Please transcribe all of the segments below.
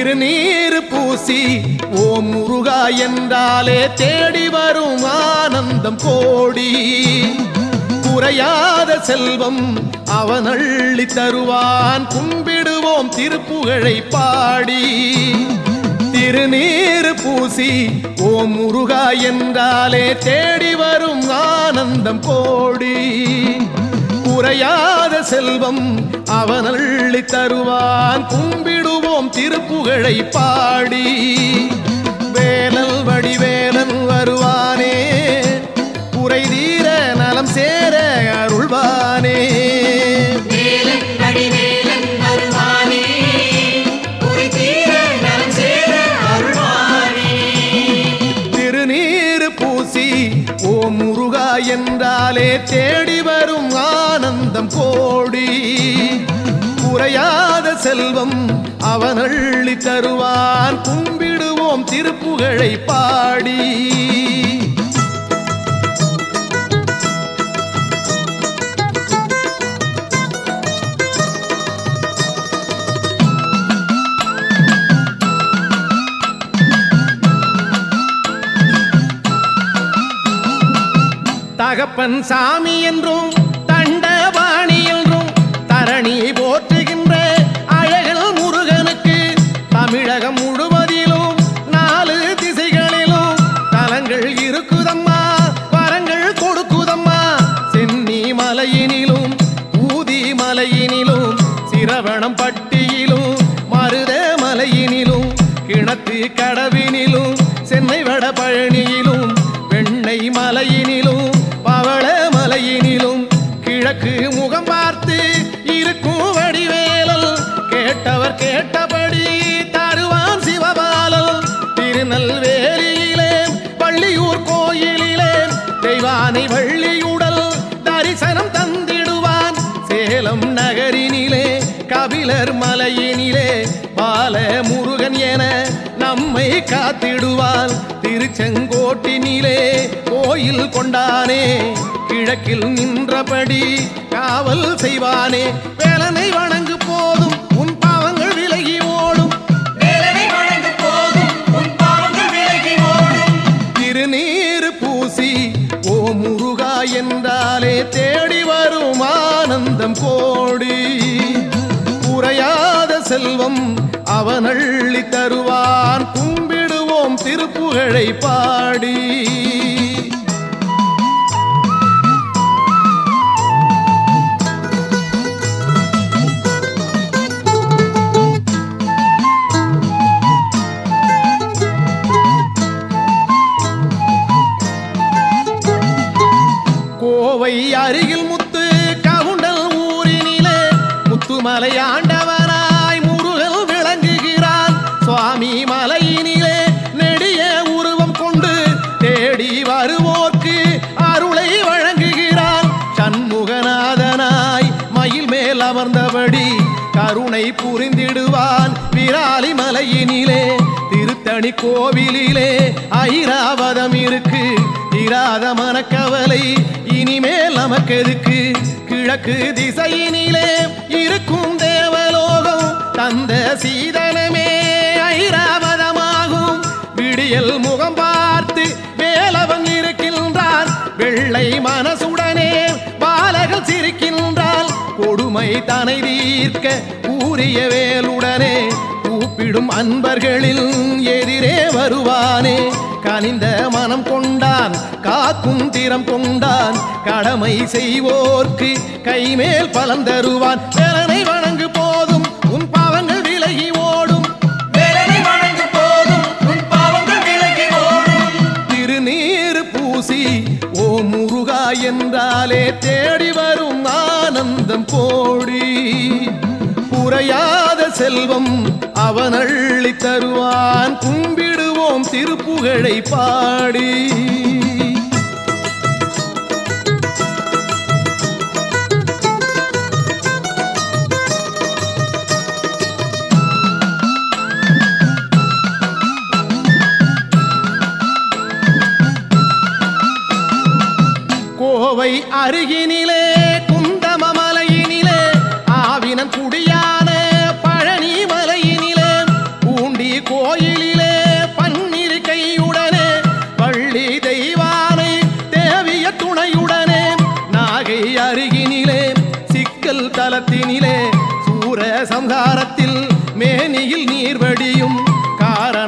திருநீர் பூசி ஓம் முருகா என்றாலே தேடி வரும் ஆனந்தம் கோடி குறையாத செல்வம் அவன் அள்ளி தருவான் கும்பிடுவோம் திருப்புகழை பாடி திருநீர் பூசி ஓம் முருகா என்றாலே தேடி வரும் ஆனந்தம் கோடி குறையாத செல்வம் அவன் அள்ளி தருவான் கும்பிடுவோம் திருப்புகழை பாடி வேலல் வடிவேலன் வருவானே குறை தீர நலம் சேர அருள்வானே வேலன் வடிவேலன் வருவானே குறை தீர நலம் சேர அருள்வானே திருநீர் பூசி ஓம் முருகா என்றாலே தேடி வரும் ஆனந்தம் கோடி குறையாத செல்வம் அவன் அள்ளி தருவான் கும்பிடுவோம் திருப்புகழை பாடி தகப்பன் சாமி என்றும் தண்டபாணி என்றும் தரணி போற்றுகின்ற அழகல் முருகனுக்கு தமிழகம் முழுவதிலும் நாலு திசைகளிலும் தலங்கள் இருக்குதம்மா வரங்கள் கொடுக்குதம்மா சென்னி மலையினிலும் ஊதி மலையினிலும் சிரவணம் பட்டியிலும் மருத மலையினிலும் கிணத்து கடவினிலும் சென்னை வட பழனியிலும் வெண்ணை மலையினிலும் பவள மலையினிலும் கிழக்கு முகம் பார்த்து இருக்கும் வடிவேலல் கேட்டவர் கேட்டபடி தருவான் சிவபாலல் திருநெல்வேலியிலே பள்ளியூர் கோயிலிலே தெய்வானை வள்ளியுடல் தரிசனம் தந்திடுவான் சேலம் நகரினிலே கபிலர் மலையினிலே பால முருகன் என நம்மை காத்திடுவான் திருச்செங்கோட்டினிலே கோயில் கொண்டானே கிழக்கில் நின்றபடி காவல் செய்வானே வேலனை வணங்கு போதும் உன் பாவங்கள் விலகி ஓடும் வேலனை வணங்கு போதும் உன் பாவங்கள் விலகி ஓடும் திருநீர் பூசி ஓ முருகா என்றாலே தேடி வரும் ஆனந்தம் கோடி குறையாத செல்வம் அவன் அள்ளி தருவான் கும்பிடுவோம் திருப்புகழை பாடி கோவை அருகில் முத்து கவுண்டல் ஊரினிலே முத்துமலை ஆண்டவனாய் முருகன் விளங்குகிறான் சுவாமி மலையினிலே நெடிய உருவம் கொண்டு தேடி வருவோர்க்கு அருளை வழங்குகிறான் சண்முகநாதனாய் மயில் மேல் அமர்ந்தபடி கருணை புரிந்திடுவான் விராலி மலையினிலே திருத்தணி கோவிலிலே ஐராவதம் இருக்கு தீராத மனக்கவலை இனிமேல் நமக்கு எதுக்கு கிழக்கு திசையினிலே இருக்கும் தேவலோகம் தந்த சீதனமே ஐராவதமாகும் விடியல் முகம் பார்த்து வேலவன் இருக்கின்றான் வெள்ளை மனசுடனே பாலகல் சிரிக்கின்றால் கொடுமை தனை தீர்க்க கூறிய வேலுடனே கூப்பிடும் அன்பர்களில் எதிரே வருவானே கனிந்த மனம் கொண்டான் காக்கும் திறம் கொண்டான் கடமை செய்வோர்க்கு கைமேல் பலன் தருவான் வேலனை வணங்கு போதும் உன் பாவங்கள் விலகி ஓடும் வேலனை வணங்கு போதும் உன் பாவங்கள் விலகி ஓடும் திருநீர் பூசி ஓ முருகா என்றாலே தேடி வரும் ஆனந்தம் கோடி குறையாத செல்வம் அவன் அள்ளி தருவான் கும்பிடுவோம் திருப்புகழை பாடி கோவை அருகினிலே குந்தம மலையினிலே ஆவினன் குடியான பழனி மலையினிலே பூண்டி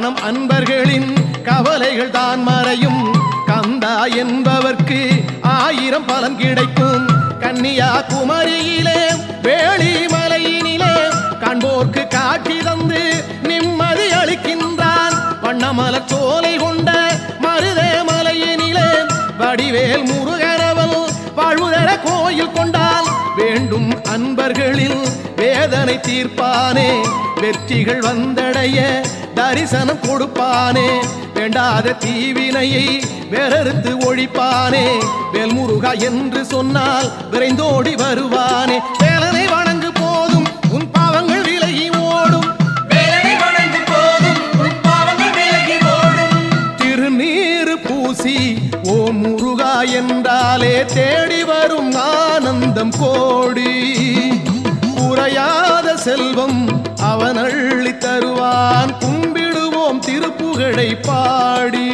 காணும் அன்பர்களின் கவலைகள் தான் மறையும் கந்தா என்பவர்க்கு ஆயிரம் பலன் கிடைக்கும் கன்னியாகுமரியிலே வேளி மலையினிலே காண்போர்க்கு காட்சி தந்து நிம்மதி அளிக்கின்றான் வண்ணமலர் சோலை கொண்ட மருதே மலையினிலே வடிவேல் முருகரவல் வாழ்வுதர கோயில் கொண்டால் வேண்டும் அன்பர்களில் வேதனை தீர்ப்பானே வெற்றிகள் வந்தடைய தரிசனம் கொடுப்பானே வேண்டாத தீவினையை வேறறுத்து ஒழிப்பானே வேல்முருகா என்று சொன்னால் விரைந்தோடி வருவானே வேலனை வணங்கு போதும் உன் பாவங்கள் விலகி ஓடும் வேலனை வணங்கு போதும் உன் பாவங்கள் விலகி ஓடும் திருநீறு பூசி ஓ முருகா என்றாலே தேடி வரும் ஆனந்தம் கோடி குறையாத செல்வம் அவன் அள்ளி தருவான் கும்பிடுவோம் திருப்புகழை பாடி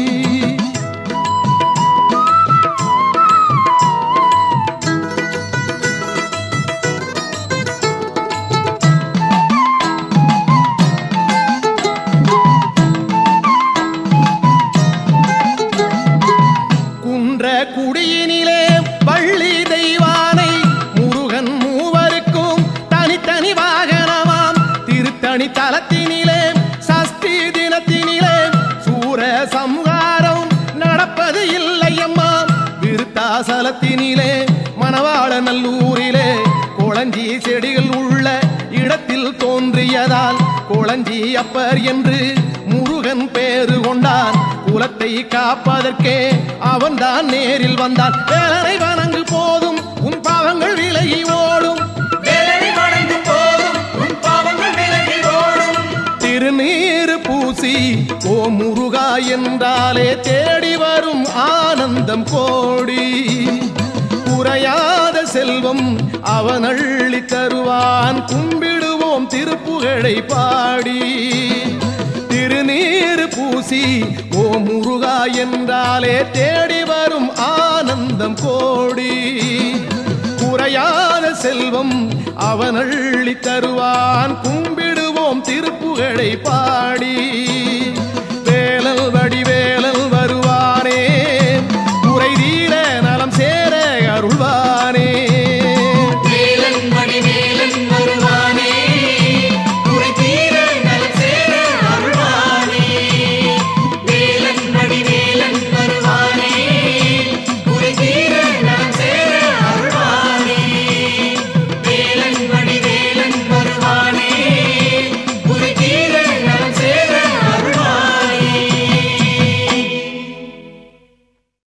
குன்ற குடியினிலே வள்ளி தெய்வானை முருகன் மூவருக்கும் தனித்தனி வாகனமாம் திருத்தணி தலத்தினிலே சஷ்டி தினத்தினிலே சூர சம்ஹாரம் நடப்பது இல்லையம்மா விருத்தாசலத்தினிலே மணவாள நல்லூரிலே கோளஞ்சி செடிகள் உள்ள இடத்தில் தோன்றியதால் கோளஞ்சி அப்பர் என்று முருகன் பேரு கொண்டான் குலத்தை காப்பதற்கே அவன்தான் நேரில் வந்தான் வேலனை வணங்கு போதும் உன் பாவங்கள் விலகி ஓடும் வேலனை வணங்கு போதும் உன் பாவங்கள் விலகி ஓடும் திருநீறு பூசி ஓ முருகா என்றாலே தேடி வரும் ஆனந்தம் கோடி குறையாத செல்வம் அவன் அள்ளி தருவான் கும்பிடுவோம் திருப்புகழை பாடி திருநீறு பூசி ஓ முருகா என்றாலே தேடி வரும் ஆனந்தம் கோடி குறையாத செல்வம் அவன் அள்ளி தருவான் கும்பிடுவோம் திருப்புகழை பாடி வேலல் வடிவேலல் வருவானே குறை தீர நலம் சேர அருள்வார்